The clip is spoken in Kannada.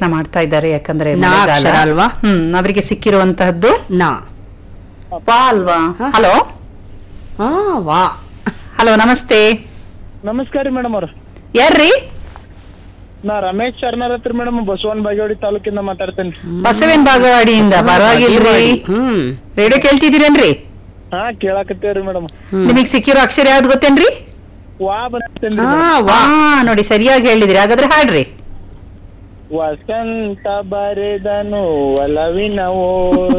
ಪ್ರಯತ್ನ ಮಾಡ್ತಾ ಇದ್ದಾರೆ ಯಾಕಂದ್ರೆ ನಾ ಮಳೆಗಾಲ. ಅಕ್ಷರ ಅಲ್ವಾ? ಹ್ಮ್ ಅವರಿಗೆ ಸಿಕ್ಕಿರುವಂತಹದ್ದು ನಾ ವಾ ಅಲ್ವಾ ಹ? ಹಲೋ ಹಾ ವಾ ಹಲೋ ನಮಸ್ತೆ ನಮಸ್ಕಾರ ರೀ ಮೇಡಮ್ ಅವ್ರ ಯಾರ್ರಿ ನಾ ರಮೇಶ್ ಶರ್ನರ್ ಹತ್ರ ಮೇಡಮ್ ಬಸವನ್ ಬಾಗೇವಾಡಿ ತಾಲೂಕಿಂದ ಮಾತಾಡ್ತೇನೆ ಬಸವೇನ್ ಬಾಗವಾಡಿಯಿಂದ ಪರವಾಗಿಲ್ರಿ ಹ್ಮ್ ರೇಡಿಯೋ ಕೇಳ್ತಿದ್ದೀರೇನ್ರಿ ಹಾ ಕೇಳಾಕತ್ತೇವ್ರಿ ಮೇಡಮ್ ನಿಮಗ್ ಸಿಕ್ಕಿರೋ ಅಕ್ಷರ ಯಾವ್ದು ಗೊತ್ತೇನ್ರಿ ವಾ ಬರ್ತೇನ್ರಿ ಹಾ madam. ವಾ ಹಾ ನೋಡಿ ಸರಿಯಾಗಿ ಹೇಳಿದ್ರಿ ಹಾಗಾದ್ರೆ ಹಾಡ್ರಿ ವಸಂತ ಬರೆದನು ಒಲವಿನ ಓ